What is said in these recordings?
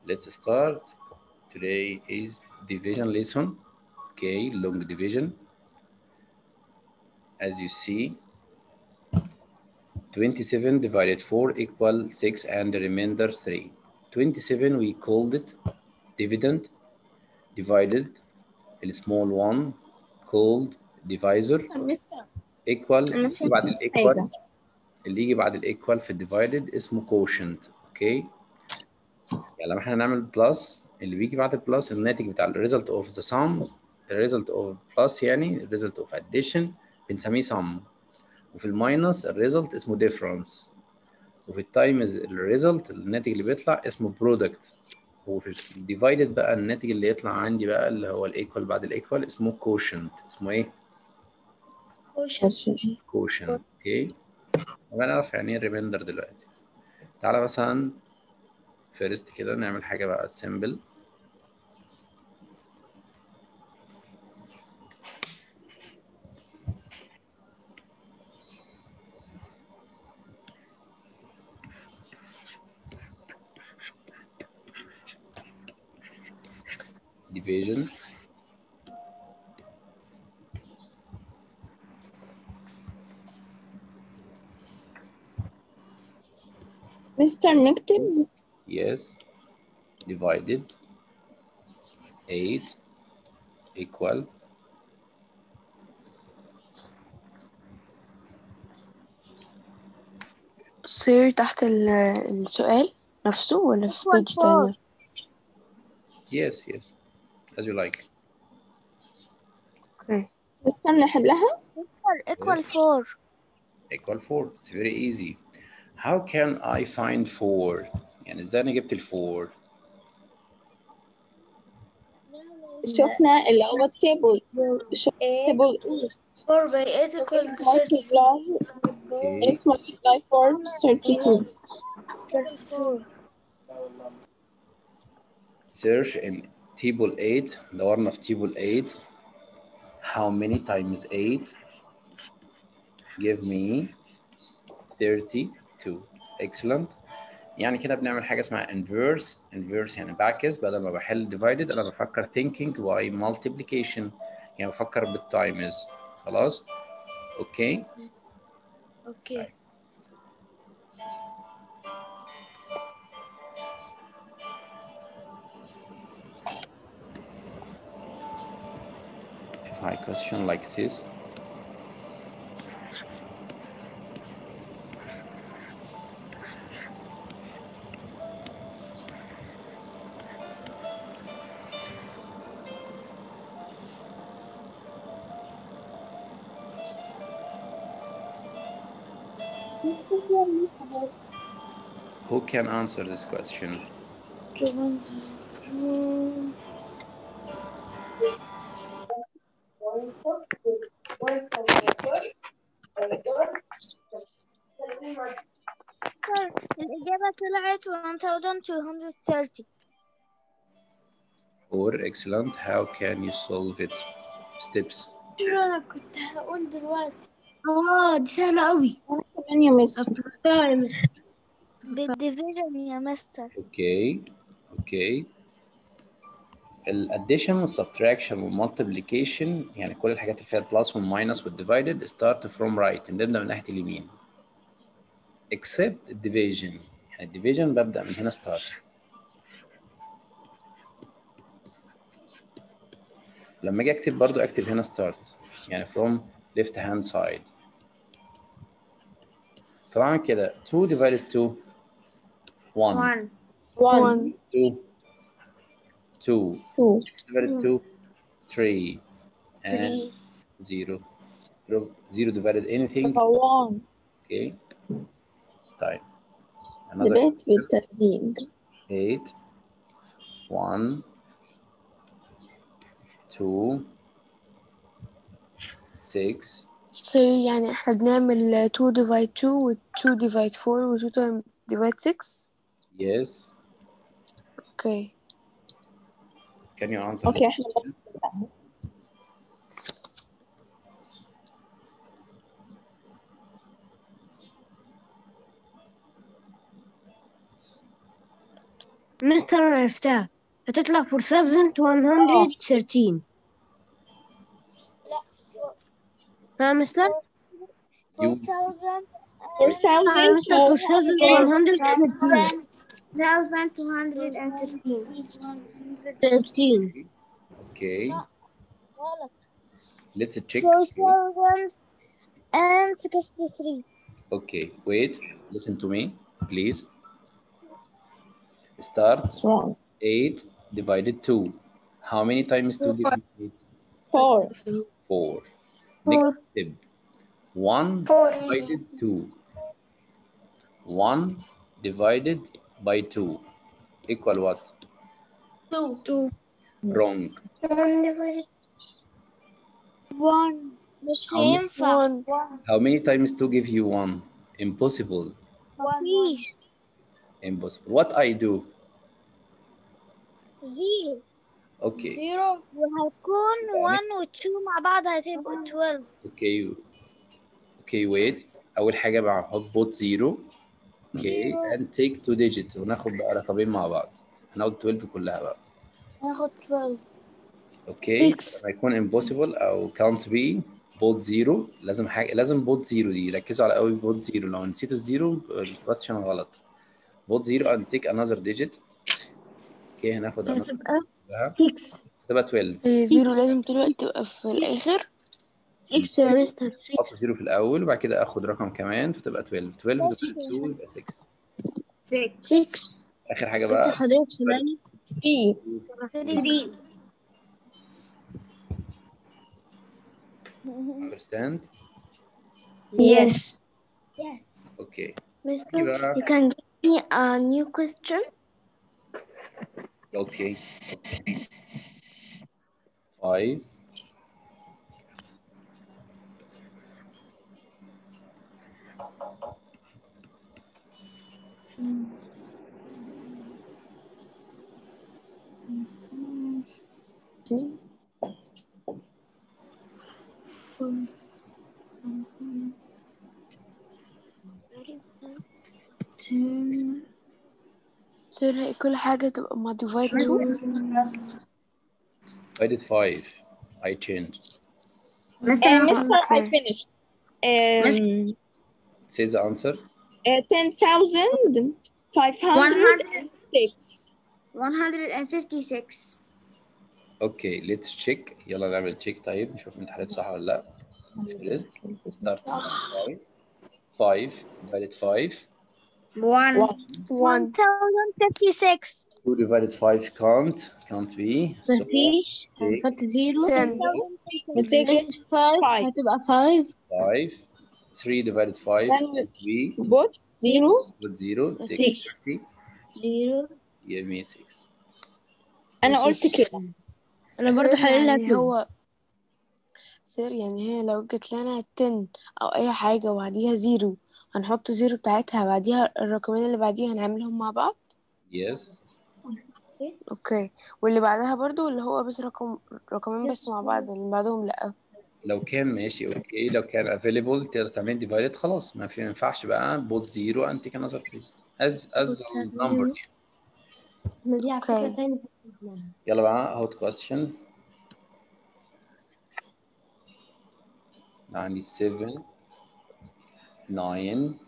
let's start today is division lesson okay long division as you see 27 divided 4 equal 6 and the remainder 3 27 we called it dividend divided the small one called divisor مستر equal أنا يجي بعد فهمت الايكوال حاجة. اللي يجي بعد الايكوال في الديفايدد اسمه quotient اوكي يعني لما احنا نعمل بلس اللي بيجي بعد البلس الناتج بتاع الريزلت اوف ذا sum الريزلت اوف بلس يعني الريزلت اوف addition بنسميه sum وفي الماينس الريزلت اسمه difference وفي التايمز الريزلت الناتج اللي بيطلع اسمه product وفي الديفايدد بقى الناتج اللي يطلع عندي بقى اللي هو الايكوال بعد الايكوال اسمه quotient اسمه ايه؟ quotient اوكي طبعا نعرف يعني ايه الريميندر دلوقتي تعالى مثلا فيرست كده نعمل حاجة بقى simple division مستر نكتب yes divided 8 equal سير تحت ال- السؤال نفسه ولا في بيج تانية yes yes as you like اوكي مستر نحلها equal 4 equal 4 it's very easy how can I find 4 يعني ازاي انا جبت ال 4 شفنا اللي هو التيبل تيبل 4 by 8 equals multiply okay 8 multiply 4 32 34 search in table 8 دورنا في table 8 how many times 8 give me 32 excellent يعني كده بنعمل حاجة اسمها inverse inverse يعني بعكس بدل ما بحل divided أنا بفكر thinking by multiplication يعني بفكر بالتايمز خلاص اوكي اوكي if I question like this who can answer this question سر الإجابة طلعت 1230 or excellent how can you solve it steps أنا كنت هقول دلوقتي اه دي سهلة أوي كمان يا مستر افتكرتها يا مستر بالديفيجن يا مستر اوكي اوكي الاديشن والسبتراكشن والمالتيبليكيشن يعني كل الحاجات اللي فيها البلس والماينس والديفايدد ستارت فروم رايت نبدا من ناحيه اليمين except الديفيجن يعني الديفيجن ببدا من هنا ستارت لما اجي اكتب برضو اكتب هنا ستارت يعني from left hand side طبعا كده 2 divided 2 1 1 2 2 2 divided 2 3 and 0 0 divided anything 1 okay طيب another بدأت بالترتيب 8 1 2 6 سير يعني احنا بنعمل 2 divide 2 و 2 divide 4 و 2 divide 6 yes اوكي can you answer اوكي احنا مستر أنا عرفتها هتطلع 4113 ها مستر؟ You- 4000 ها مستر 4113 13 Okay. غلط Let's check. 4063 Okay. Wait. Listen to me, please. Start. It's wrong. 8 divided 2. How many times 2 gives you 8? Four. 4. Next step. 1 divided 2. 1 divided by 2 equal what? two Wrong. 1 مش How many- هينفع one How many times 2 give you 1? Impossible. مفيش Impossible. What I do? زيرو Okay. زيرو وهيكون 1 و 2 مع بعض هتبقوا 12 Okay. Okay, wait. أول حاجة بقى هحط both zero. Okay. And take two digits وناخد بقى رقمين مع بعض. هناخد 12 كلها بقى. هاخد 12 اوكي Six. لما يكون impossible او count be both zero لازم حاجه لازم both zero دي ركزوا على قوي both zero لو نسيتوا الزيرو الكويستشن غلط both zero and take another digit اوكي هناخد another هتبقى كلها 6 تبقى 12 هي زيرو لازم طول الوقت تبقى في الآخر 6 يا مستر 6 احط زيرو في الاول وبعد كده اخد رقم كمان فتبقى 12 12 divided 2 يبقى 6 6 اخر حاجه بس بقى حضرتك سامعني Three. 3 understand Yes. اوكي Mister, دي بقى you can give me a new question اوكي 5 سير هي كل حاجة تبقى مع divide two divided 5 I changed Uh, Mister, I Okay. finished. Um, say the answer uh, ten thousand five hundred and six. 156 اوكي let's check يلا نعمل تشيك طيب نشوف الامتحانات صح ولا لا list start from five. five divided five 1 one 1056 two divided five can't can't be so مفيش take هنحط 0 ten Take 5 Five. هتبقى 5 five three divided five Then we Both zero. put zero take Six. 30 0 give me six أنا قلت كده. انا برضو سير حللها يعني كده هو سير يعني هي لو جت لنا 10 أو أي حاجة وبعديها زيرو هنحط زيرو بتاعتها بعديها الرقمين اللي بعديها هنعملهم مع بعض yes اوكي واللي بعدها برضو اللي هو بس رقم رقمين بس مع بعض اللي بعدهم لأ لو كان ماشي اوكي لو كان available تقدر تعمل divided خلاص ما في ما ينفعش بقى both zero and take another digit as as those numbers يعني. احنا دي على فكرة اوكي. تاني بس إحنا- يلا بقى hot question عندي 7 9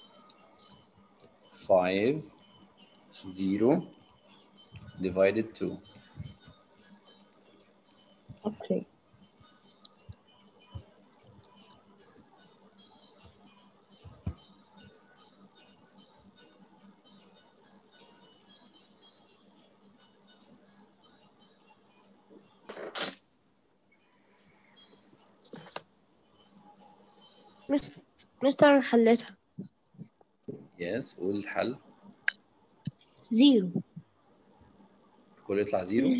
5 0 divided 2 Okay. مستر انا حليتها yes قول الحل 0 كله يطلع زيرو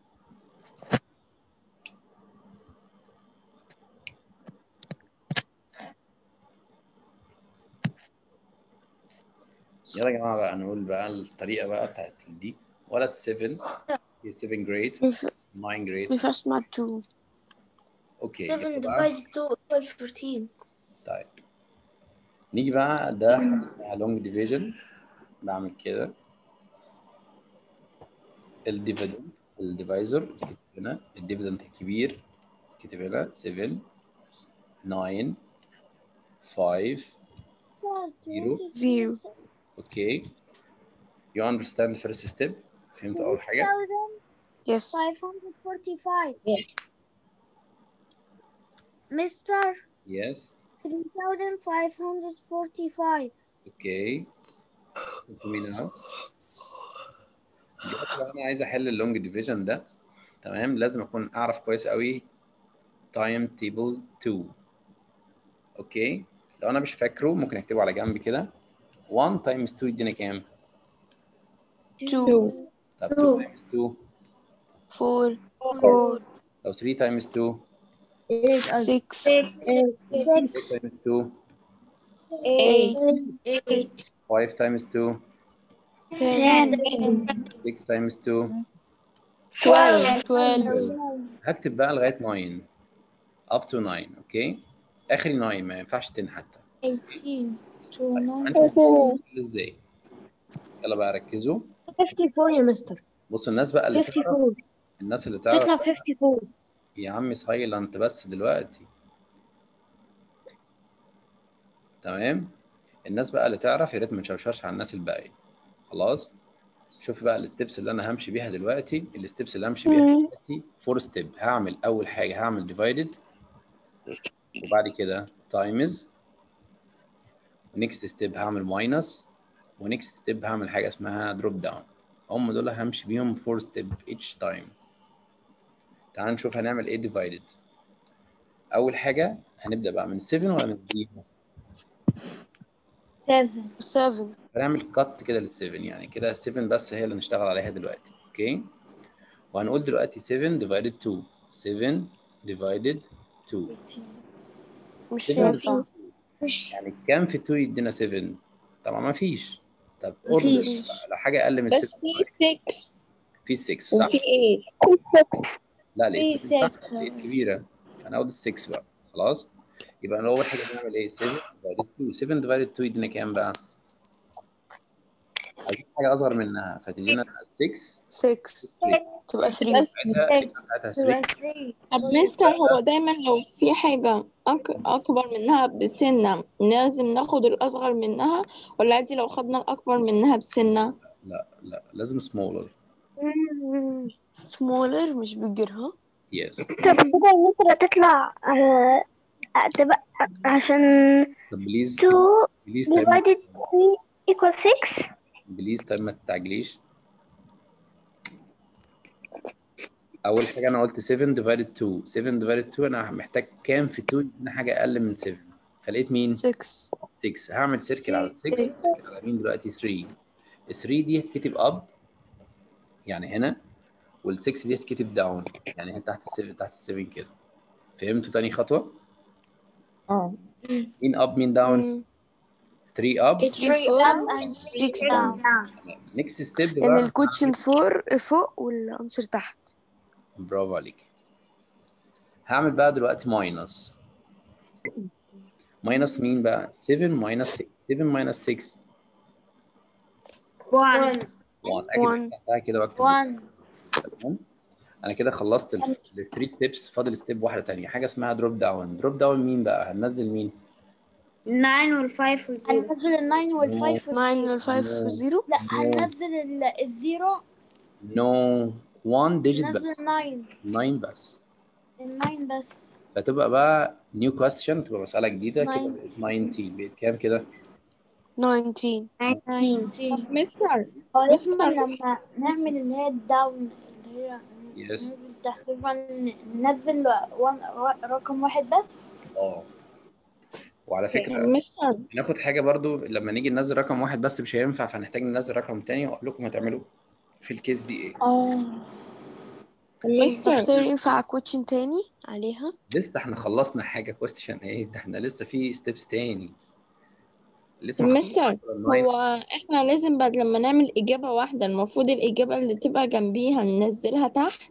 يلا يا جماعة بقى نقول بقى الطريقة بقى بتاعت دي ولا 7 هي 7 جريد 9 جريد مينفعش اسمع 2 اوكي 7 يلا بقى. divided 2 equals 14 طيب نيجي بقى ده حاجة اسمها long division بعمل كده الديفيدند الديفايزر كتب هنا الديفيدند الكبير كتب هنا 7 9 5 Zero. Zero. اوكي you understand the first step فهمت اول حاجه yes 545 Yes. Mr. yes 3545 اوكي مين now دلوقتي لو انا عايز احل اللونج ديفيجن ده تمام لازم اكون اعرف كويس قوي تايم تيبل 2 اوكي لو انا مش فاكره ممكن اكتبه على جنب كده 1 تايمز 2 يدينا كام؟ two طب 2 تايمز 2 four لو 3 تايمز 2 six 6 تايمز 2 eight 5 تايمز 2 ten 6 تايمز 2 12 twelve هكتب بقى لغايه 9 up to 9 اوكي اخري 9 ما ينفعش 10 حتى 18 29 انت هتحل ازاي يلا بقى ركزوا 54 يا مستر بصوا الناس بقى اللي تعرف 54 الناس اللي تعرف تطلع 54 يا عم سايلنت بس دلوقتي تمام الناس بقى اللي تعرف يا ريت ما تشوشرش على الناس الباقيه خلاص شوف بقى الستبس اللي انا همشي بيها دلوقتي الستبس اللي همشي بيها دلوقتي فور ستيب هعمل اول حاجه هعمل ديفايدد وبعد كده تايمز ونكست ستيب هعمل ماينس ونكست ستيب هعمل حاجه اسمها دروب داون هم دول همشي بيهم فور ستيب each تايم تعال نشوف هنعمل ايه ديفايدد اول حاجه هنبدا بقى من 7 ولا من 3 7 seven هنعمل كات كده لل 7 يعني كده 7 بس هي اللي نشتغل عليها دلوقتي اوكي وهنقول دلوقتي 7 divided 2 7 divided 2 مش سيفن ينفع يعني كام في 2 يدينا 7 طبعا ما فيش طب مفيش. order لو حاجه اقل من بس 6 في 6 في 6 صح وفي 8 لا ليه في صح، 6. ليه كبيره هناخد ال 6 بقى خلاص يبقى أنا اول حاجه هنعمل ايه 7 divided 2 7 divided 2 يدينا كام بقى عايزين حاجه اصغر منها فتدينا 6 six تبقى three بس بتاعتها 3 طب مستر هو دايما لو في حاجة أك... أكبر منها بسنة لازم ناخد الأصغر منها ولا عادي لو خدنا الأكبر منها بسنة لا لا لازم smaller smaller مش bigger ها yes طب كده المصر هتطلع آه، تبقى عشان طب بليز 2 بليز طيب divided 3 equals 6 بليز طيب ما تستعجليش اول حاجه انا قلت 7 divided 2 7 divided 2 انا محتاج كام في 2 يدينا حاجه اقل من 7 فلقيت مين six 6 هعمل سيركل على 6 سيركل على مين دلوقتي 3 ال 3 دي هتتكتب اب يعني هنا وال 6 دي هتتكتب داون يعني هي تحت ال 7 تحت ال 7 كده فهمتوا تاني خطوه اه مين اب مين داون مم. 3 اب three four six down نيكست ستيب لأن بقى الكوتشن فور فوق والأنسر تحت برافو عليك هعمل بقى دلوقتي ماينس ماينس مين بقى 7 ماينس 6 7 ماينس 6 1 1 One. اجيب تحتها كده واكتب 1 تمام انا كده خلصت الثري ستيبس فاضل ستيب واحده تانية حاجه اسمها دروب داون دروب داون مين بقى هننزل مين 9 وال 5 وال 0 هننزل ال 9 وال 5 nine وال five وال zero لا هننزل ال- الزيرو نو 1 ديجيت ننزل بس 9 9 بس ال 9 بس فتبقى بقى نيو كويستشن تبقى مساله جديده كده Nine. بقت 19 بقت كام كده nineteen 19 مستر هو لازم مستر. لما نعمل اللي هي الداون اللي هي Yes. ننزل تقريبا ننزل وان- رقم واحد بس اه وعلى فكره مستر ناخد حاجه برضو لما نيجي ننزل رقم واحد بس مش هينفع فهنحتاج ننزل رقم تاني واقول لكم هتعملوا في الكيس دي ايه اه طب مستر سير ينفع كوتشن تاني عليها لسه احنا خلصنا حاجه كويستشن ايه ده احنا لسه في ستيبس تاني لسه ما مستر خلصناش الناين. هو احنا لازم بعد لما نعمل إجابة واحدة المفروض الإجابة اللي تبقى جنبيها ننزلها تحت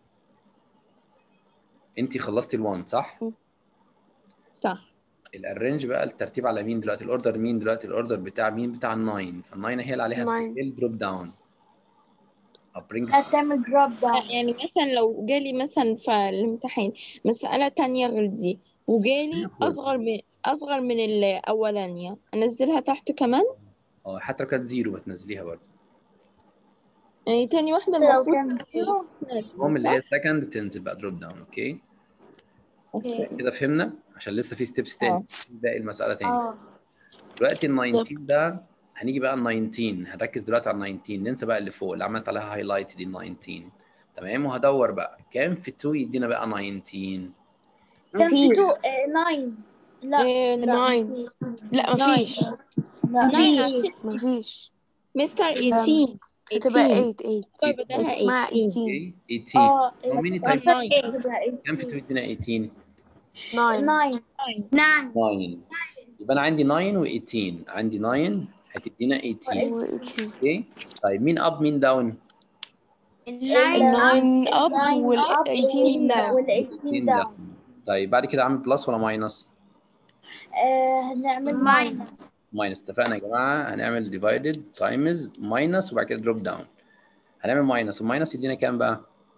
انت خلصتي ال1 صح صح الارينج بقى الترتيب على مين دلوقتي الاوردر مين دلوقتي الاوردر بتاع مين بتاع ال9 فال9 هي اللي عليها Nine. الدروب داون أو brings هتعمل دروب داون يعني مثلا لو جالي مثلا في الامتحان مسألة تانية غير دي وجالي يدخل. أصغر من أصغر من الأولانية أنزلها تحت كمان اه حتى لو كانت زيرو بتنزليها برضه يعني تاني واحدة لو المفروض كان زيرو المهم اللي تنزل هي صح؟ السكند تنزل بقى دروب داون اوكي أوكي. كده فهمنا عشان لسه في ستيبس تاني اه. باقي المسألة تاني اه دلوقتي ال 19 ده هنيجي بقى ال 19 هنركز دلوقتي على ال 19 ننسى بقى اللي فوق اللي عملت عليها هايلايت دي ال 19 تمام وهدور بقى كام في 2 يدينا بقى 19 كان في مفيش. 2 9 لا إيه، لا ناين لا ناين. مفيش لا ناين مفيش عشان مفيش مستر 18 هتبقى 18 8 طيب بدلها 8 اسمها 18 18 اوكي 18 اه how many تبقى times 9 تبقى كام في 2 يدينا 18 9 9 9 يبقى انا عندي 9 و 18 عندي 9 هتدينا 18 و 18 اوكي طيب مين اب مين داون ال 9 اب وال 18 داون وال 18 داون طيب بعد كده اعمل بلس ولا ماينس آه هنعمل ماينس ماينس اتفقنا يا جماعه هنعمل ديفايدد تايمز ماينس وبعد كده دروب داون هنعمل ماينس الماينس يدينا كام بقى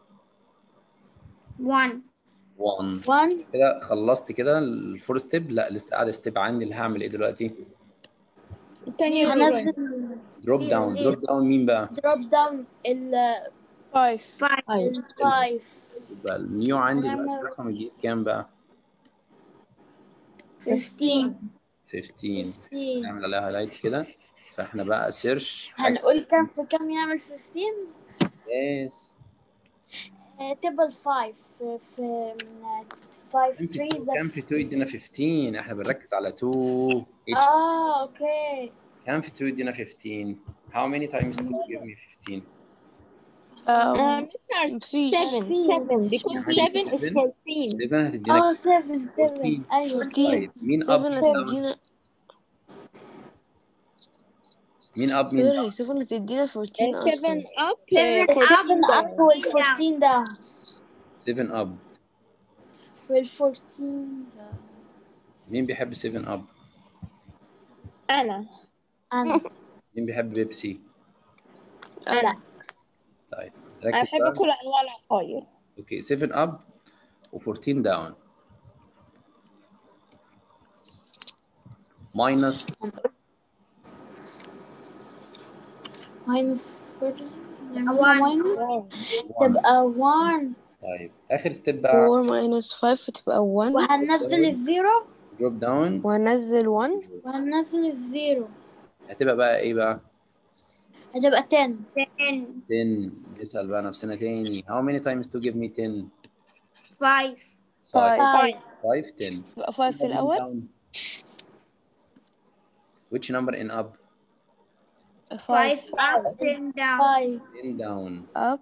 1 1 1 كده خلصت كده الفور ستيب لا لسه قاعده ستيب عندي اللي هعمل ايه دلوقتي التانية زيرو هنزل دروب داون دروب داون مين بقى دروب داون ال 5 أيوة. 5 يبقى النيو عندي هنعمل- دلوقتي الرقم الجديد كام بقى 15 15 15 نعمل عليها هايلايت كده فاحنا بقى سيرش هنقول كام في كام يعمل 15 يس آه، تبقى 5 في في 5 كام في 3 2 كام في 2 يدينا 15 احنا بنركز على 2 H. اه اوكي كام في 2 يدينا 15 how many times 2 give me 15 آه، um, مستر مفيش 7 7 because 7 is 14 7 هتدينا اه 7 7 14. ايوه 14 طيب مين اب 7 مين داون هتدينا مين اب مين سير داون هي 7 هتدينا 14 7 اصلا up 7 14 up وال 14 داون 7 اب وال 14 مين بيحب 7 اب أنا انا مين بيحب بيبسي أنا طيب أنا ركز بحب بقى كل أنواع العصاير اوكي 7 اب و14 داون ماينس ماينس ماينس تبقى 1 طيب اخر ستيب بقى 4 minus 5 هتبقى 1 وهننزل الزيرو دروب داون وهنزل 1 وهننزل الزيرو هتبقى بقى ايه بقى هتبقى 10 10 نسأل بقى نفسنا تاني how many times to give me 10 5 5 5 5 10 تبقى 5 في الأول Down. which number in up 5 5 10 down up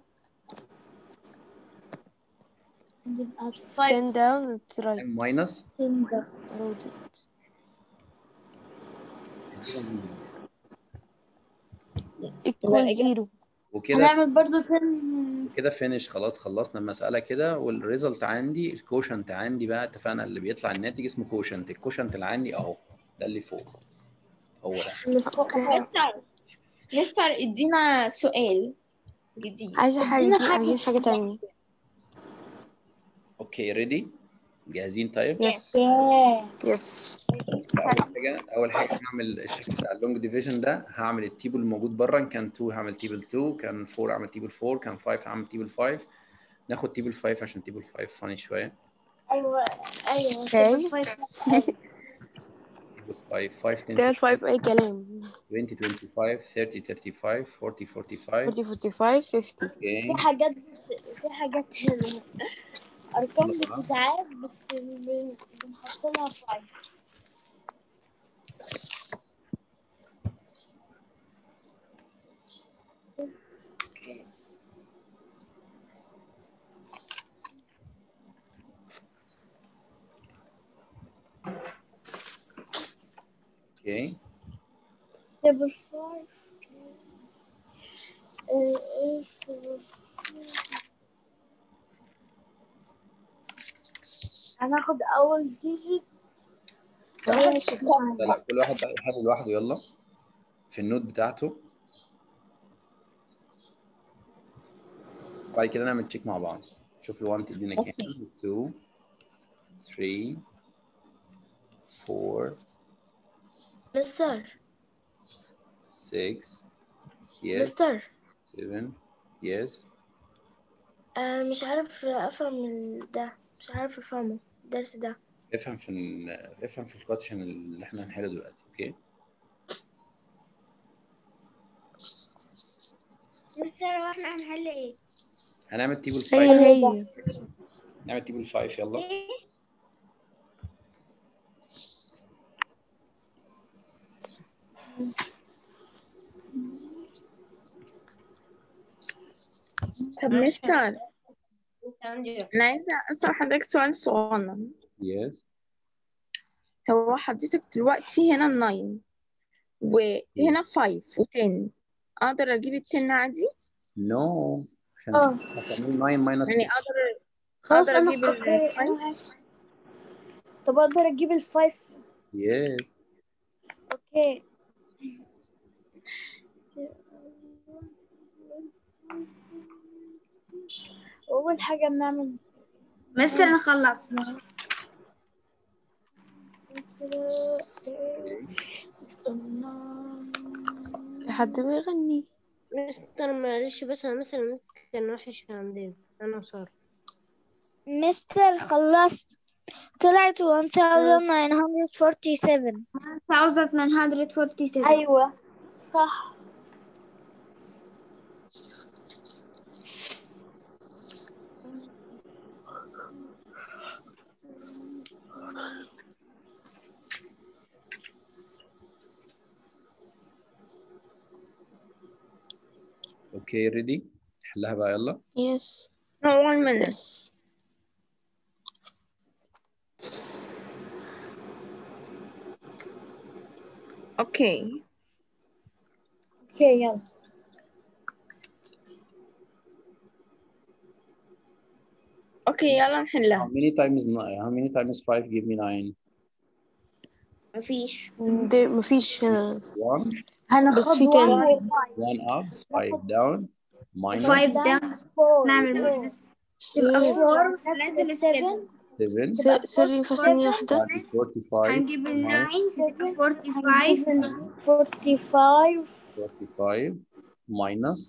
تبقى 5 10 down to right and minus rotate equal 0 وكده هنعمل برضو 10 كده فينش خلاص خلصنا المسألة كده والريزلت عندي الكوشنت عندي بقى اتفقنا اللي بيطلع الناتج اسمه كوشنت الكوشنت اللي عندي اهو ده اللي فوق هو ده اللي فوق مستر مستر ادينا سؤال جديد عايزة حاجة ادينا دي حاجة عايزين حاجة تانية اوكي ريدي جاهزين طيب يس ياه. يس اول حاجه اول حاجه هعمل الشكل بتاع اللونج ديفيجن ده هعمل التيبل الموجود بره إن كان 2 هعمل تيبل 2 كان 4 هعمل تيبل 4 كان 5 هعمل تيبل 5 ناخد تيبل 5 عشان تيبل 5 فاني شويه ايوه ايوه اوكي. تبقى 5 تيبل 5 5 10 تعمل 5 أي كلام 20 25 30 35 40 45 40 45 50 اوكي في حاجات بس في حاجات هنا ارقام خلاص. بتتعاد بس بن- بنحط لها 5 اوكي تبقى 5 ايش تبقى هناخد اول ديجيت لا لا كل واحد بقى يحل لوحده يلا في النوت بتاعته 5 كل واحد بقى يحل لوحده يلا في النوت بتاعته كل واحد بقى يحل لوحده يلا في النوت بتاعته كل واحد بقى يحل لوحده يلا في النوت بتاعته كل واحد بقى يحل لوحده يلا في النوت بتاعته بعد كده نعمل تشيك مع بعض شوف ال 1 تدينا كام 2 3 4 مستر 6 yes مستر 7 yes انا مش عارف افهم ال- ده مش عارف افهمه الدرس ده افهم في ال... افهم في الكويشن اللي احنا هنحله دلوقتي اوكي مستر هو احنا هنحل ايه؟ هنعمل تيبل هي 5 هي نعمل تيبل 5 يلا طب مستر أنا عايزة أسأل حضرتك سؤال صغنن yes هو حضرتك دلوقتي هنا الناين وهنا فايف وتن أقدر أجيب التن عادي؟ no عشان اه هتعمل 9 minus يعني أقدر خلاص أقدر انا أجيب افتكرت الفايف؟ طب اقدر اجيب الفايف yes اوكي اول حاجه بنعمل مستر انا خلصت في حد بيغني مستر معلش بس انا مثلا كان وحش عندنا انا صار مستر خلصت طلعت 1947 1947 ايوه صح اوكي ريدي حلها بقى يلا يس one minute يس أوكي اوكي يلا أوكي يلا how نحلها many times ni- how many times 5 give me 9 مفيش ده مفيش هنا 1 بس في هناخد تاني 1 up 5 down minus 5 داون نعمل ماينس تبقى سر 4 نازل 7 7 سر سر ينفع ثانية واحدة بعد 45 هنجيب ال 9 minus تبقى 45 45 45 minus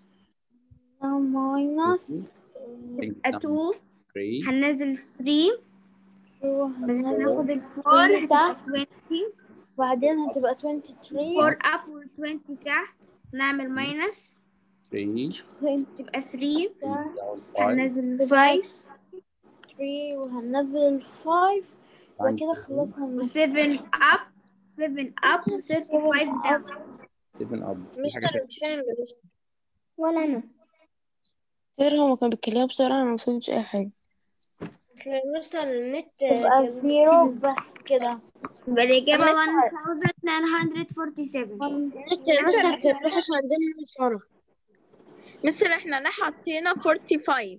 ماينس تبقى 2 3 هننزل 3 بعدين هناخد ال 4 3 هتبقى 20 بعدين هتبقى 23 4 اب وال 20 تحت نعمل ماينس 3 تبقى 3 down 5 هننزل 5 3 وهننزل ال 5 وبعد كده خلصنا و7 اب 7 اب و 35 داون 7 up في حاجة تانية. مش فاهم ولا انا سر هما كانوا بيتكلموا بسرعة أنا مفهمتش أي حاجة مستر النت تبقى زيرو بس كده يبقى الإجابة 1947 مستر كان وحش عندنا الفرق مستر احنا ليه حطينا 45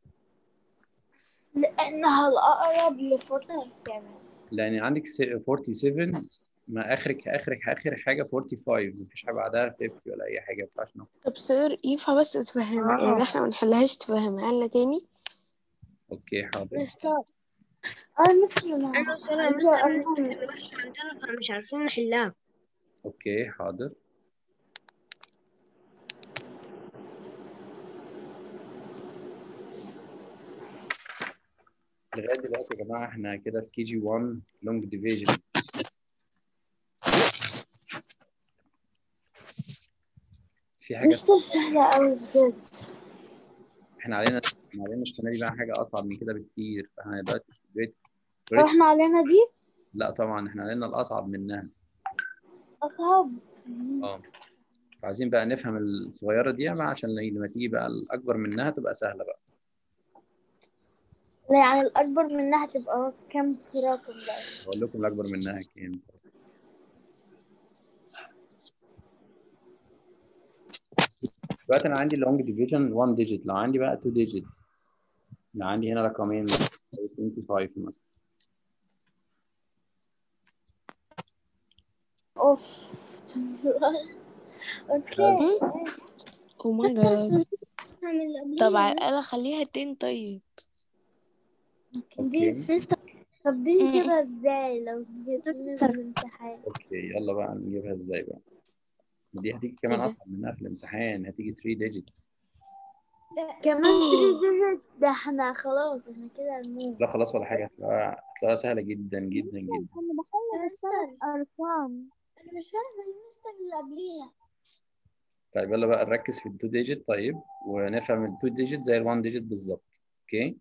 لأنها الأقرب ل 47 لان عندك س- 47 ما اخرك اخرك اخر حاجه 45 مفيش حاجه بعدها 50 ولا اي حاجه ما ينفعش ناخد طب سر ينفع بس تفهمها يعني احنا منحلهاش تفهمها لنا تاني اوكي حاضر مستر أنا مثل ما انا صراحة عايزة مستر أفهم. النت كان وحش عندنا فمش عارفين نحلها اوكي حاضر لغايه دلوقتي يا جماعه احنا كده في كي جي 1 لونج ديفيجن في حاجه مستر سهلة أوي بجد احنا علينا احنا علينا السنه دي بقى حاجه اصعب من كده بكتير فاحنا دلوقتي جريد طب احنا علينا دي لا طبعا احنا علينا الاصعب منها أصعب اه عايزين بقى نفهم الصغيره دي بقى عشان لما تيجي بقى الاكبر منها تبقى سهله بقى لا يعني الأكبر منها تبقى كام رقم بقى بقول لكم الاكبر منها كام دلوقتي انا عندي لونج ديفيجن 1 ديجيت لو عندي بقى 2 ديجيت لو عندي هنا رقمين مثلا 25 مثلا أوف أوكي او ماي جاد افهم اللي قبليها طب على الأقل خليها 10 طيب اوكي طب دي مم. نجيبها ازاي لو جيت في الامتحان اوكي يلا بقى نجيبها ازاي بقى دي هتيجي كمان إيه ده؟ اصعب منها في الامتحان هتيجي 3 ديجيت كمان 3 ديجيت ده احنا خلاص احنا كده هنموت لا خلاص ولا حاجه هتلاقيها هتلاقيها سهله جدا جدا جدا انا بحل بثلاث ارقام انا مش فاهمه المستر اللي قبليها طيب يلا بقى نركز في التو ديجيت طيب ونفهم التو ديجيت زي الوان ديجيت بالظبط اوكي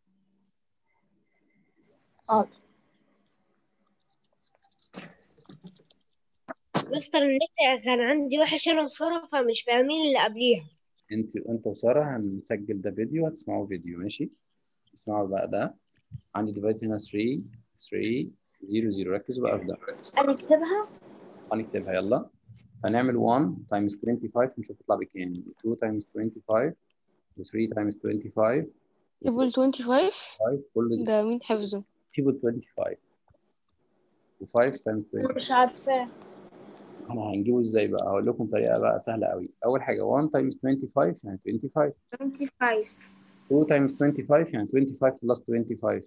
مستر النت كان عندي وحش انا وسارة فمش فاهمين اللي قبليها انت انت وساره هنسجل ده فيديو هتسمعوا فيديو ماشي اسمعوا بقى ده عندي ديفايد هنا 3 3 0 0 ركزوا بقى في ده هنكتبها هنكتبها يلا هنعمل 1 تايمز 25 نشوف يطلع بكام 2 تايمز 25 و 3 تايمز 25 يبقى 25 5 كل ده مين حفظه تيبل 25 و5 تايمز 20 مش عارفاه احنا هنجيبه ازاي بقى هقول لكم طريقه بقى سهله قوي اول حاجه 1 تايمز 25 يعني 25 25 2 تايمز 25 يعني 25 بلس 25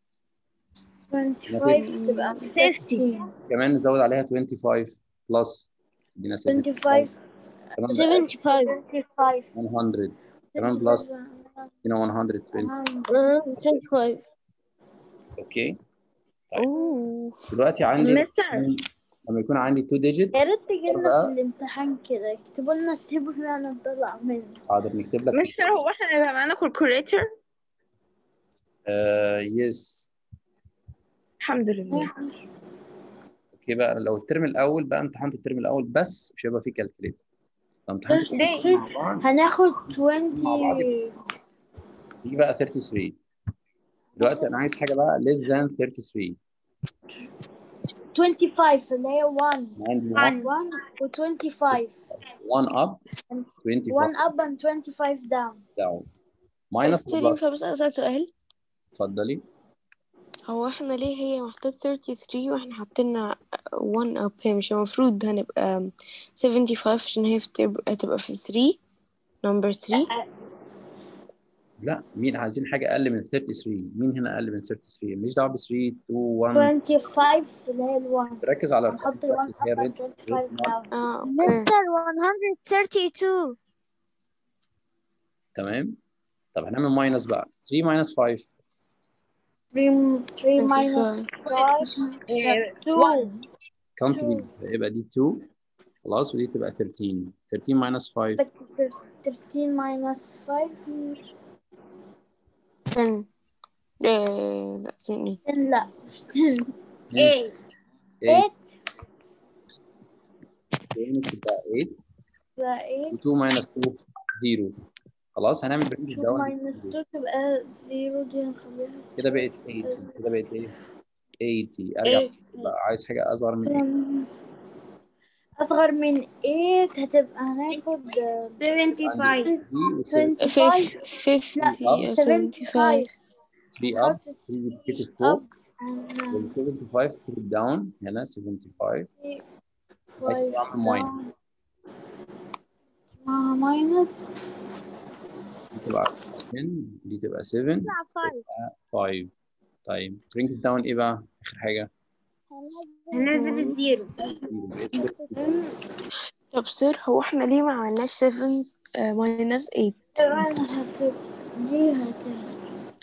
25 تبقى 50 كمان نزود عليها 25 بلس ادينا 25 كمان بقى 75 25 100 كمان بلس ادينا 120 25 اوكي طيب اوه دلوقتي عندي مستر لما يكون عندي 2 ديجيت يا ريت تجيلنا بقى. في الامتحان كده يكتبوا لنا التيبل اللي انا نطلع منه حاضر نكتب لك مستر هو احنا هيبقى معانا كالكوليتر آه يس الحمد لله اوكي بقى لو الترم الاول بقى امتحنت الترم الاول بس مش هيبقى فيه كالكوليتر لو امتحنت الترم الأول مع بعض هناخد مع بعض 20 دي بقى 33 دلوقتي انا عايز حاجه بقى less than 33 25 اللي هي 1 أنا عندي 1 1 و 25 1 up 25 1 up and 25 down down minus مستر plus. ينفع بس أسأل سؤال اتفضلي هو احنا ليه هي محطوط 33 واحنا حاطين 1 up هي مش المفروض هنبقى 75 عشان هي في تبقى تبقى في 3 نمبر 3 لا مين عايزين حاجه اقل من 33 مين هنا اقل من 33 ماليش دعوه ب 3 2 1 25 اللي هي ال 1 ركز على الارقام نحط ال 1 بتاعتك هي up الريد and 25 down اه اوكي مستر 132 تمام طب هنعمل ماينس بقى 3 ماينس 5 3 3 minus 5 2 كاونت دي يبقى دي 2 خلاص ودي تبقى 13 13 ماينس 5 13 minus 5 10 إيه لا ثانية 10 لا 10 8 8 8 تبقى 8 تبقى 8 و2 ماينس 2 0 خلاص هنعمل برينج 2 داون minus 2 تبقى 0 دي هنخليها كده بقت 8 كده بقت ايه 80 ارجع بقى عايز حاجه اصغر من 8 أصغر من 8 هتبقى هناخد 75 3 25 50 لا أو 75 75 اب 3 بتتكتب فوق up and وال 75 بتتكتب داون هنا 75 five أعمل minus. down. مع ماينس دي تبقى 10 دي تبقى 7 5 طيب برينجز داون ايه بقى اخر حاجه هنزل الزيرو طب سير هو احنا ليه ما عملناش 7 ماينس 8 طبعا هت دي هتنزل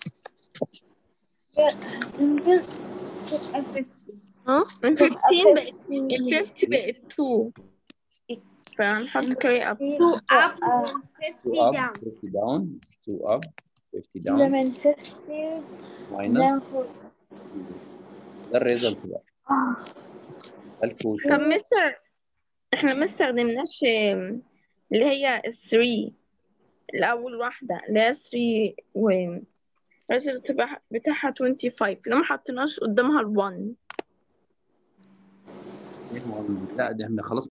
هتنزل تبقى 50 ها ال 15 بقت ال 50 بقت 2 فهنحط كاري اب 2 up تبقى 2 50 up down 50 down 2 up 50 اللي down من 50 minus ناخد ده الريزلت بقى ده الكوشن طب مستر احنا ما استخدمناش آم، اللي هي ال 3 الأول واحدة اللي هي 3 و الريزلت بتاعها- بتاعها 25 ليه ما حطيناش قدامها ال 1 لا ده احنا خلاص